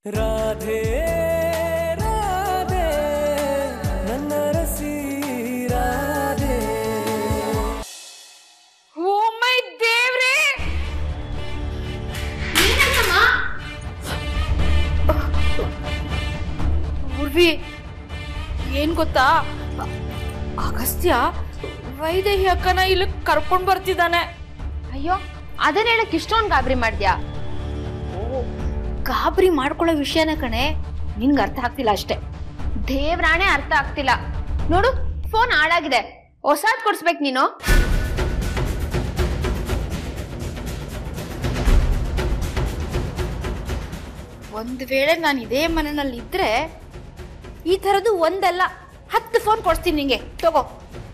ರಾಧೆ ರಾಧೆ ನನ್ನ ರಸಿ ರಾಧೆ ಓ ಮೈ ದೇವ್ರೇ ಉರ್ವಿ ಏನ್ ಗೊತ್ತಾ ಅ- ಅಗಸ್ತ್ಯ ವೈದೇಹಿ ಅಕ್ಕನ ಇಲ್ಲಿ ಕರ್ಕೊಂಡ್ ಬರ್ತಿದ್ದಾನೆ ಅಯ್ಯೋ ಅದನ್ನ ಹೇಳಕ್ ಇಷ್ಟೊಂದು ಗಾಬರಿ ಮಾಡ್ದ್ಯಾ ಗಾಬರಿ ಮಾಡ್ಕೊಳ್ಳೋ ವಿಷಯನ ಕಣೆ ನಿನ್ಗೆ ಅರ್ಥ ಆಗ್ತಿಲ್ಲ ಅಷ್ಟೇ ದೇವ್ರಾಣೆ ಅರ್ಥ ಆಗ್ತಿಲ್ಲ ನೋಡು ಫೋನ್ ಹಾಳಾಗಿದೆ ಹೊಸಾದ್ ಕೊಡ್ಸ್ಬೇಕು ನೀನು ಒಂದ್ ವೇಳೆ ನಾನು ಇದೇ ಮನೆಯಲ್ಲಿ ಇದ್ರೆ ಈ ತರದ್ದು ಒಂದಲ್ಲ ಹತ್ತು ಫೋನ್ ಕೊಡ್ತೀನಿ ನಿಂಗೆ ತಗೋ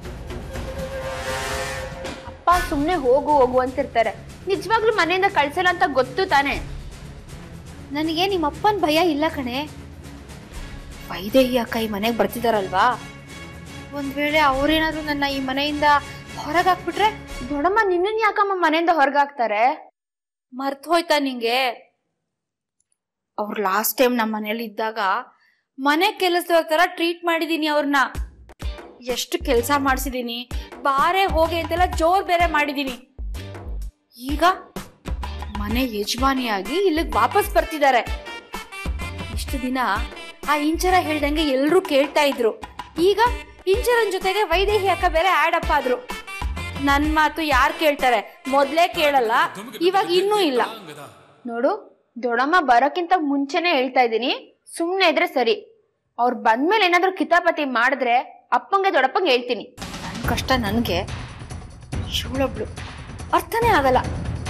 ಅಪ್ಪ ಸುಮ್ನೆ ಹೋಗು ಹೋಗು ಅಂತಿರ್ತಾರೆ ನಿಜವಾಗ್ಲೂ ಮನೆಯಿಂದ ಕಳ್ಸಲ್ಲ ಅಂತ ಗೊತ್ತು ತಾನೆ ನನಗೆ ನಿಮ್ಮ ಅಪ್ಪನ ಭಯ ಇಲ್ಲ ಕಣೆ ವೈದೇಹಿ ಅಕ್ಕ ಈ ಮನೆಗೆ ಬರ್ತಿದಾರಲ್ವಾ ಒಂದ್ ವೇಳೆ ಅವ್ರೇನಾದ್ರೂ ನನ್ನ ಈ ಮನೆಯಿಂದ ಹೊರಗೆ ಹಾಕ್ಬಿಟ್ರೆ ದೊಡಮ್ಮ ನಿನ್ನನ್ ಯಾಕಮ್ಮ ಮನೆಯಿಂದ ಹೊರಗಾಕ್ತಾರೆ ಮರ್ತು ಹೋಯ್ತಾ ನಿಂಗೆ ಅವ್ರು ಲಾಸ್ಟ್ ಟೈಮ್ ನಮ್ಮ ಮನೇಲಿ ಇದ್ದಾಗ ಮನೆ ಕೆಲಸದವ್ರ ತರ ಟ್ರೀಟ್ ಮಾಡಿದೀನಿ ಅವ್ರನ್ನ ಎಷ್ಟು ಕೆಲಸ ಮಾಡಿಸಿದೀನಿ ಬಾರೆ ಹೋಗಿ ಅಂತೆಲ್ಲ ಜೋರ್ ಬೇರೆ ಮಾಡಿದೀನಿ ಈಗ ಮನೆ ಯಜಮಾನಿಯಾಗಿ ಇಲ್ಲಿಗೆ ವಾಪಸ್ ಬರ್ತಿದ್ದಾರೆ ಇಷ್ಟು ದಿನ ಆ ಇಂಚರ ಹೇಳ್ದಂಗೆ ಎಲ್ರೂ ಕೇಳ್ತಾ ಇದ್ರು ಈಗ ಇಂಚರನ್ ಜೊತೆಗೆ ವೈದೇಹಿ ಅಕ್ಕ ಬೇರೆ ಆಡ್ ಅಪ್ ಆದ್ರು ನನ್ ಮಾತು ಯಾರು ಕೇಳ್ತಾರೆ ಮೊದ್ಲೇ ಕೇಳಲ್ಲ ಇವಾಗ ಇನ್ನೂ ಇಲ್ಲ ನೋಡು ದೊಡಮ್ಮ ಬರೋಕ್ಕಿಂತ ಮುಂಚೆನೆ ಹೇಳ್ತಾ ಇದ್ದೀನಿ ಸುಮ್ನೆ ಇದ್ರೆ ಸರಿ ಅವ್ರು ಬಂದ್ಮೇಲೆ ಏನಾದ್ರೂ ಕಿತಾಪತಿ ಮಾಡಿದ್ರೆ ಅಪ್ಪಂಗೆ ದೊಡ್ಡಪ್ಪಂಗೆ ಹೇಳ್ತೀನಿ ನನ್ ಕಷ್ಟ ನನ್ಗೆ ಶಿವಳೊಬ್ಳು ಅರ್ಥನೇ ಆಗಲ್ಲ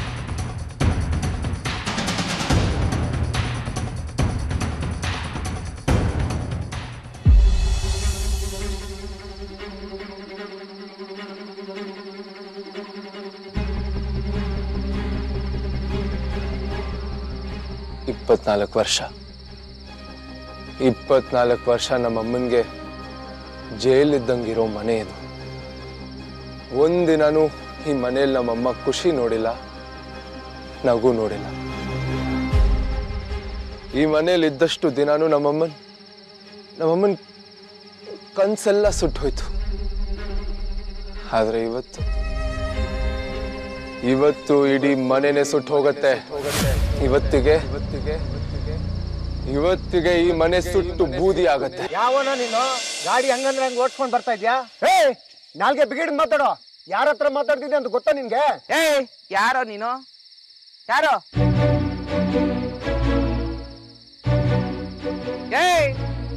ಇಪ್ಪತ್ನಾಲ್ಕು ವರ್ಷ ಇಪ್ಪತ್ನಾಲ್ಕು ವರ್ಷ ನಮ್ಮ ಅಮ್ಮನಿಗೆ ಜೈಲಿದ್ದಂಗಿರೋ ಮನೆ ಇದು ಒಂದಿನಾನು ಈ ಮನೆಯಲ್ಲಿ ನಮ್ಮಮ್ಮ ಖುಷಿ ನೋಡಿಲ್ಲ ನಗು ನೋಡಿಲ್ಲ ಈ ಮನೇಲಿ ಇದ್ದಷ್ಟು ದಿನಾನು ನಮ್ಮಮ್ಮನ್ ನಮ್ಮಮ್ಮನ್ ಕನ್ಸೆಲ್ಲ ಸುಟ್ಟು ಹೋಯ್ತು ಆದ್ರೆ ಇವತ್ತು ಇವತ್ತು ಇಡೀ ಮನೆನೇ ಸುಟ್ಟು ಹೋಗತ್ತೆ ಇವತ್ತಿಗೆ ಇವತ್ತಿಗೆ ಇವತ್ತಿಗೆ ಈ ಮನೆ ಸುಟ್ಟು ಬೂದಿ ಆಗತ್ತೆ ಯಾವನ ನೀನು ಗಾಡಿ ಹಂಗಂದ್ರೆ ಹಂಗ ಓಡ್ಸ್ಕೊಂಡ್ ಬರ್ತಾ ಇದ್ಯಾ ಹೇ ನಾಲ್ಗೆ ಬಿಗಿಡ್ ಮಾತಾಡೋ ಯಾರ ಹತ್ರ ಮಾತಾಡ್ತಿದ್ದೆ ಅಂತ ಗೊತ್ತಾ ನಿನ್ಗೆ ಏಯ್ ಯಾರೋ ನೀನು ಯಾರೋ ಏಯ್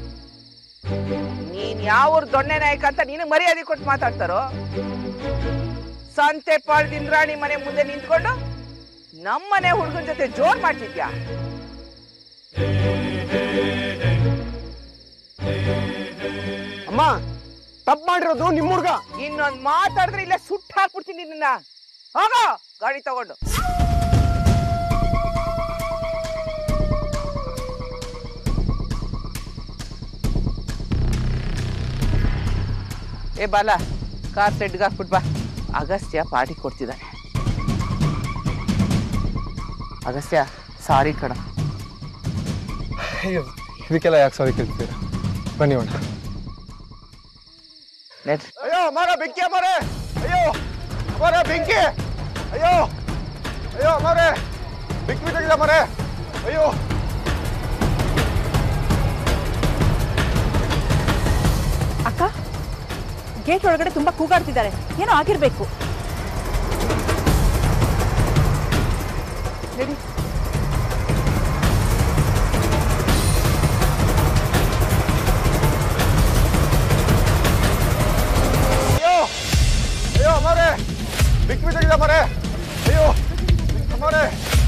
ನೀನ್ ಯಾವ ದೊಣ್ಣೆ ನಾಯಕ ಅಂತ ನೀನು ಮರ್ಯಾದೆ ಕೊಟ್ಟು ಮಾತಾಡ್ತಾರೋ ಸಂತೆ ಪಾಳ್ದಿಂದ್ರಾಣಿ ಮನೆ ಮುಂದೆ ನಿಂತ್ಕೊಂಡು ನಮ್ಮನೆ ಹುಡುಗನ ಜೊತೆ ಜೋರ್ ಮಾಡ್ತಿದ್ಯಾ ಅಮ್ಮ ತಪ್ಪು ಮಾಡಿರೋದು ನಿಮ್ ಹುಡ್ಗ ಇನ್ನೊಂದ್ ಮಾತಾಡಿದ್ರೆ ಇಲ್ಲ ಸುಟ್ಟು ಹಾಕ್ಬಿಡ್ತೀನಿ ನಿನ್ನ ಹೋಗ ಗಾಡಿ ತಗೊಂಡು ಏ ಬಾಲ ಕಾರ್ ಸೆಡ್ಗೆ ಹಾಕ್ಬಿಟ್ ಬಾ ಅಗಸ್ತ್ಯ ಪಾರ್ಟಿ ಕೊಡ್ತಿದ್ದಾನೆ ಅಗಸ್ತ್ಯ ಸಾರಿ ಕಣ ಅಯ್ಯೋ ಇದಕ್ಕೆಲ್ಲ ಯಾಕೆ ಸಾರಿ ಕೇಳ್ತೀರಾ ಬನ್ನಿ ಅಣ್ಣ ನೆಟ್ ಅಯ್ಯೋ ಮರ ಬೆಂಕಿ ಮರೆ ಅಯ್ಯೋ ಮರ ಬೆಂಕಿ ಅಯ್ಯೋ ಅಯ್ಯೋ ಮರೆ ಬೆಂಕಿ ಬಿದ್ದಿಲ್ಲ ಮರೆ ಅಯ್ಯೋ ಅಕ್ಕ ಗೇಟ್ ಒಳಗಡೆ ತುಂಬಾ ಕೂಗಾಡ್ತಿದ್ದಾರೆ ಏನೋ ಆಗಿರ್ಬೇಕು ನಡಿ ಅಯ್ಯೋ ಅಯ್ಯೋ ಮರೆ ಬೆಂಕಿ ಬಿದ್ದಿಲ್ಲ ಮರೆ ಅಯ್ಯೋ ಮರೆ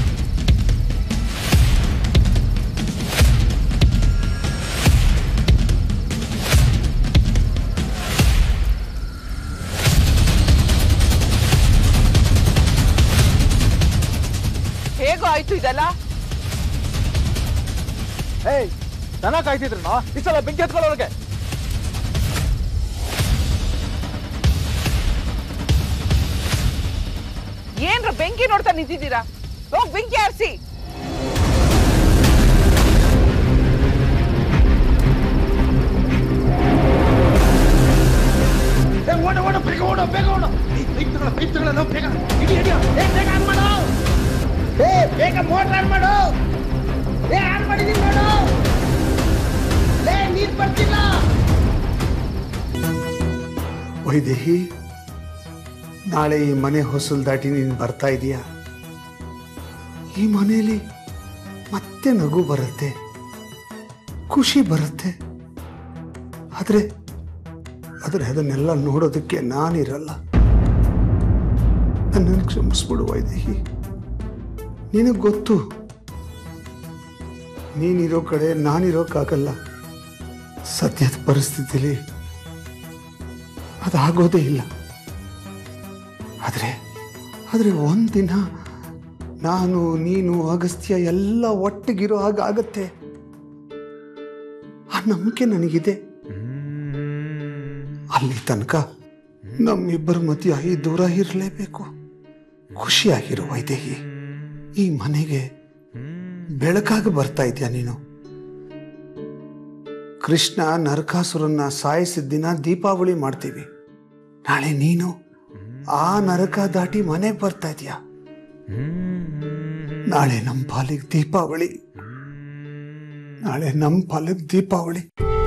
ಹೇಗೋ ಆಯ್ತು ಇದೆಲ್ಲ ಏಯ್ ದನ ಕಾಯ್ತಿದ್ರು ಈ ಸಲ ಬೆಂಕಿ ಹತ್ಕೊಳ್ಳೋರ್ಗೆ ಏನ್ರ ಬೆಂಕಿ ನೋಡ್ತಾ ನಿಂತಿದ್ದೀರಾ ಹೋಗ್ ಬೆಂಕಿ ಆರಿಸಿ ಮೋಟರ್ ಆನ್ ಮಾಡು ಲೇ ಆನ್ ಮಾಡಿದೀನಿ ನೋಡು ಲೇ ನೀರ್ ಬರ್ತಿಲ್ಲ ವೈದೇಹಿ ನಾಳೆ ಈ ಮನೆ ಹೊಸಲು ದಾಟಿ ನೀನು ಬರ್ತಾ ಇದೀಯಾ ಈ ಮನೆಯಲ್ಲಿ ಮತ್ತೆ ನಗು ಬರುತ್ತೆ ಖುಷಿ ಬರುತ್ತೆ ಆದರೆ ಆದರೆ ಅದನ್ನೆಲ್ಲ ನೋಡೋದಕ್ಕೆ ನಾನಿರಲ್ಲ ನನ್ನನ್ನು ಕ್ಷಮಿಸ್ಬಿಡು ವೈದೇಹಿ ನಿನಗೆ ಗೊತ್ತು ನೀನಿರೋ ಕಡೆ ನಾನಿರೋಕ್ಕಾಗಲ್ಲ ಸದ್ಯದ ಪರಿಸ್ಥಿತಿಲಿ ಅದಾಗೋದೇ ಇಲ್ಲ ಆದರೆ ಆದರೆ ಒಂದಿನ ನಾನು ನೀನು ಅಗಸ್ತ್ಯ ಎಲ್ಲ ಒಟ್ಟಿಗಿರೋ ಹಾಗಾಗತ್ತೆ ಆ ನಂಬಿಕೆ ನನಗಿದೆ ಅಲ್ಲಿ ತನಕ ನಮ್ಮಿಬ್ಬರ ಮಧ್ಯ ಈ ದೂರ ಇರಲೇಬೇಕು ಖುಷಿಯಾಗಿರು ವೈದೇಹಿ ಈ ಮನೆಗೆ ಬೆಳಕಾಗಿ ಬರ್ತಾ ಇದೆಯಾ ನೀನು ಕೃಷ್ಣ ನರಕಾಸುರನ್ನ ಸಾಯಿಸಿದ ದಿನ ದೀಪಾವಳಿ ಮಾಡ್ತೀವಿ ನಾಳೆ ನೀನು ಆ ನರಕ ದಾಟಿ ಮನೆಗೆ ಬರ್ತಾ ಇದೀಯ ನಾಳೆ ನಮ್ಮ ಪಾಲಿಗೆ ದೀಪಾವಳಿ ನಾಳೆ ನಮ್ಮ ಪಾಲಿಗೆ ದೀಪಾವಳಿ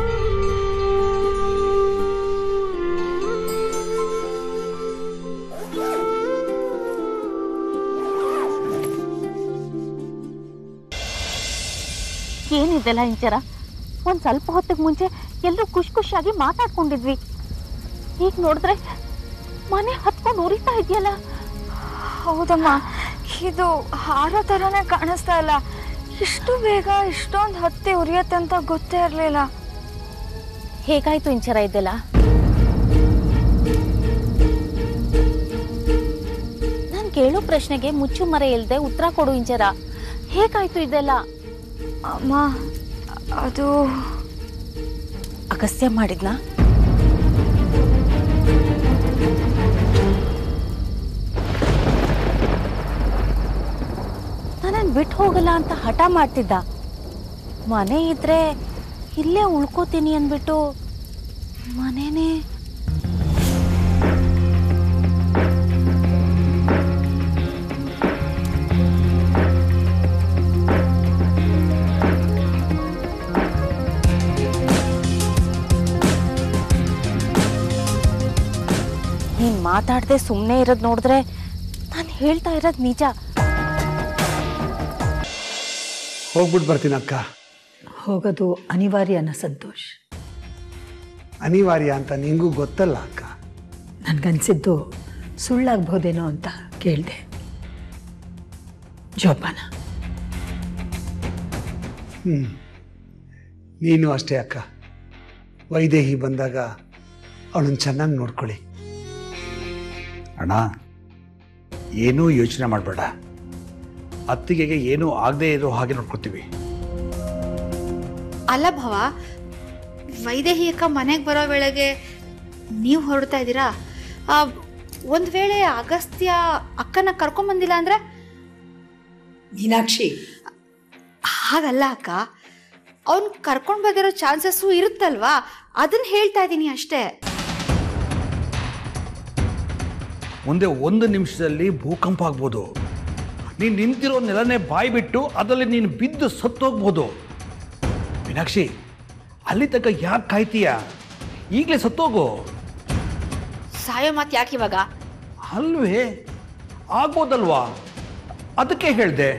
ಏನಿದೆಲ್ಲ ಇಂಚರ ಒಂದ್ ಸ್ವಲ್ಪ ಹೊತ್ತಿಗೆ ಮುಂಚೆ ಎಲ್ಲರೂ ಖುಷಿ ಖುಷಿಯಾಗಿ ಮಾತಾಡ್ಕೊಂಡಿದ್ವಿ ಈಗ ನೋಡಿದ್ರೆ ಮನೆ ಹತ್ಕೊಂಡು ಉರಿತಾ ಇದೆಯಲ್ಲ ಹೌದಮ್ಮ ಇದು ಹಾರೋ ಥರನೇ ಕಾಣಿಸ್ತಾ ಇಲ್ಲ ಇಷ್ಟು ಬೇಗ ಇಷ್ಟೊಂದು ಹತ್ತಿ ಉರಿಯತ್ತೆ ಅಂತ ಗೊತ್ತೇ ಇರಲಿಲ್ಲ ಹೇಗಾಯ್ತು ಇಂಚರ ಇದೆಲ್ಲ ನಾನ್ ಕೇಳೋ ಪ್ರಶ್ನೆಗೆ ಮುಚ್ಚು ಮರ ಇಲ್ದೆ ಉತ್ತರ ಕೊಡು ಇಂಚರ ಹೇಗಾಯ್ತು ಇದೆಲ್ಲ ಅಮ್ಮ ಅದು ಅಗಸ್ತ್ಯ ಮಾಡಿದ್ನಾ ನನ್ನನ್ನು ಬಿಟ್ಟು ಹೋಗಲ್ಲ ಅಂತ ಹಠ ಮಾಡ್ತಿದ್ದ ಮನೆ ಇದ್ರೆ ಇಲ್ಲೇ ಉಳ್ಕೋತೀನಿ ಅಂದ್ಬಿಟ್ಟು ಮನೇನೆ ನೀನ್ ಮಾತಾಡದೆ ಸುಮ್ಮನೆ ಇರೋದ್ ನೋಡಿದ್ರೆ ನಾನು ಹೇಳ್ತಾ ಇರೋದ್ ನಿಜ ಹೋಗ್ಬಿಟ್ಟು ಬರ್ತೀನಿ ಅಕ್ಕ ಹೋಗೋದು ಅನಿವಾರ್ಯನ ಸಂತೋಷ್ ಅನಿವಾರ್ಯ ಅಂತ ನಿಂಗೂ ಗೊತ್ತಲ್ಲ ಅಕ್ಕ ನನಗನ್ಸಿದ್ದು ಸುಳ್ಳಾಗ್ಬೋದೇನೋ ಅಂತ ಕೇಳಿದೆ ಜೋಪಾನ ಹ್ಞೂ ನೀನು ಅಷ್ಟೇ ಅಕ್ಕ ವೈದೇಹಿ ಬಂದಾಗ ಅವಳನ್ನು ಚೆನ್ನಾಗಿ ನೋಡ್ಕೊಳ್ಳಿ ಅಣ್ಣ ಏನೂ ಯೋಚನೆ ಮಾಡಬೇಡ ಅತ್ತಿಗೆಗೆ ಏನೂ ಆಗದೆ ಇರೋ ಹಾಗೆ ನೋಡ್ಕೊತೀವಿ ಅಲ್ಲ ಭವ ವೈದೇಹಿ ಅಕ್ಕ ಮನೆಗೆ ಬರೋ ವೇಳೆಗೆ ನೀವು ಹೊರಡ್ತಾ ಇದ್ದೀರಾ ಆ, ಒಂದ್ ವೇಳೆ ಅಗಸ್ತ್ಯ ಅಕ್ಕನ ಕರ್ಕೊಂಬಂದಿಲ್ಲ ಅಂದ್ರೆ ಮೀನಾಕ್ಷಿ ಹಾಗಲ್ಲ ಅಕ್ಕ ಅವ್ನ್ ಕರ್ಕೊಂಡ್ ಬಂದಿರೋ ಚಾನ್ಸಸ್ಸು ಇರುತ್ತಲ್ವಾ ಅದನ್ನ ಹೇಳ್ತಾ ಇದ್ದೀನಿ ಅಷ್ಟೇ ಮುಂದೆ ಒಂದು ನಿಮಿಷದಲ್ಲಿ ಭೂಕಂಪ ಆಗ್ಬೋದು ನೀನು ನಿಂತಿರೋ ನೆಲನೇ ಬಾಯಿ ಬಿಟ್ಟು ಅದರಲ್ಲಿ ನೀನು ಬಿದ್ದು ಸತ್ತೋಗ್ಬೋದು ಮೀನಾಕ್ಷಿ ಅಲ್ಲಿ ತನಕ ಯಾಕೆ ಕಾಯ್ತೀಯ ಈಗಲೇ ಸತ್ತೋಗು ಸಾಯೋ ಮಾತು ಯಾಕೆ ಇವಾಗ ಅಲ್ವೇ ಆಗ್ಬೋದಲ್ವಾ ಅದಕ್ಕೆ ಹೇಳಿದೆ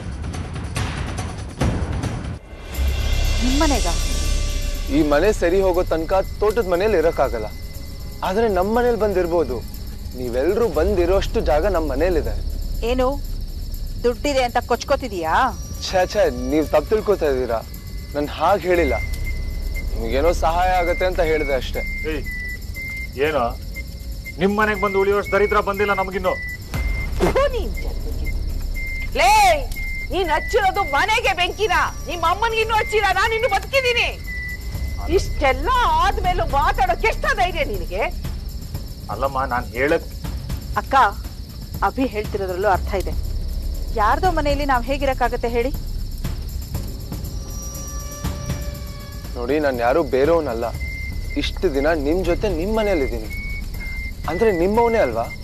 ನಿಮ್ಮನೆಗ ಈ ಮನೆ ಸರಿ ಹೋಗೋ ತನಕ ತೋಟದ ಮನೇಲಿ ಇರೋಕ್ಕಾಗಲ್ಲ ಆದ್ರೆ ನಮ್ಮ ಮನೇಲಿ ಬಂದಿರ್ಬೋದು ನೀವೆಲ್ಲರೂ ಬಂದಿರೋಷ್ಟು ಜಾಗ ನಮ್ಮ ಮನೇಲಿದೆ ಏನು ದುಡ್ಡಿದೆ ಅಂತ ಕೊಚ್ಕೋತಿದೀಯಾ ಛೇ ಛೇ ನೀವು ತಪ್ಪು ತಿಳ್ಕೊತಾ ಇದ್ದೀರಾ ನಾನು ಹಾಗೆ ಹೇಳಿಲ್ಲ ನಿಮಗೇನೋ ಸಹಾಯ ಆಗತ್ತೆ ಅಂತ ಹೇಳಿದೆ ಅಷ್ಟೇ ಏಯ್ ಏನೋ ನಿಮ್ ಮನೆಗ್ ಬಂದು ಉಳಿಯೋಷ್ಟು ದರಿದ್ರ ಬಂದಿಲ್ಲ ನಮಗಿನ್ನು ಥು, ನೀನ್ ಜನ್ಮಕ್ಕೆ. ಲೇ ನೀನ್ ಹಚ್ಚಿರೋದು ಮನೆಗೆ ಬೆಂಕಿನ ನಿಮ್ಮ ಅಮ್ಮನಿಗಿನ್ನೂ ಹಚ್ಚಿಲ್ಲ ನಾನು ಇನ್ನು ಬದುಕಿದ್ದೀನಿ ಇಷ್ಟೆಲ್ಲ ಆದ್ಮೇಲೂ ಮಾತಾಡೋಕೆ ಎಷ್ಟ ಧೈರ್ಯ ನಿನಗೆ ಅಲ್ಲಮ್ಮ ನಾನು ಹೇಳಕ್ ಅಕ್ಕ ಅಭಿ ಹೇಳ್ತಿರೋದ್ರಲ್ಲೂ ಅರ್ಥ ಇದೆ ಯಾರ್ದೋ ಮನೆಯಲ್ಲಿ ನಾವ್ ಹೇಗಿರಕ್ಕಾಗತ್ತೆ ಹೇಳಿ ನೋಡಿ ನಾನು ಯಾರು ಬೇರೆಯವನಲ್ಲ ಇಷ್ಟು ದಿನ ನಿಮ್ ಜೊತೆ ನಿಮ್ ಮನೇಲಿದ್ದೀನಿ ಅಂದ್ರೆ ನಿಮ್ಮವನೇ ಅಲ್ವಾ